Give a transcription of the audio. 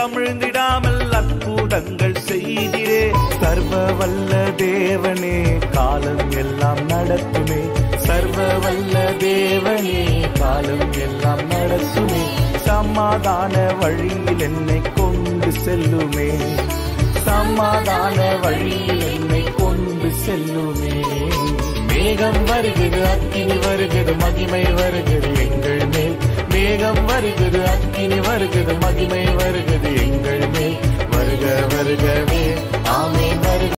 கமிழ்ந்திடாமல் அற்புதங்கள் செய்திரே சர்வ வல்ல தேவனே காலம் எல்லாம் நடத்துமே சர்வ வல்ல தேவனே காலம் எல்லாம் நடத்துமே சமாதான வழியில் என்னை கொண்டு செல்லுமே சமாதான வழியில் என்னை கொண்டு செல்லுமே மேகம் வருகிறது அக்கினி வருகிறது மகிமை வருகிறது எங்கள் மேல் மேகம் வருகிறது அக்கினி வருகிறது மகிமை வருகிறது எங்கள் மேல் வருக வருகவே ஆமே வருக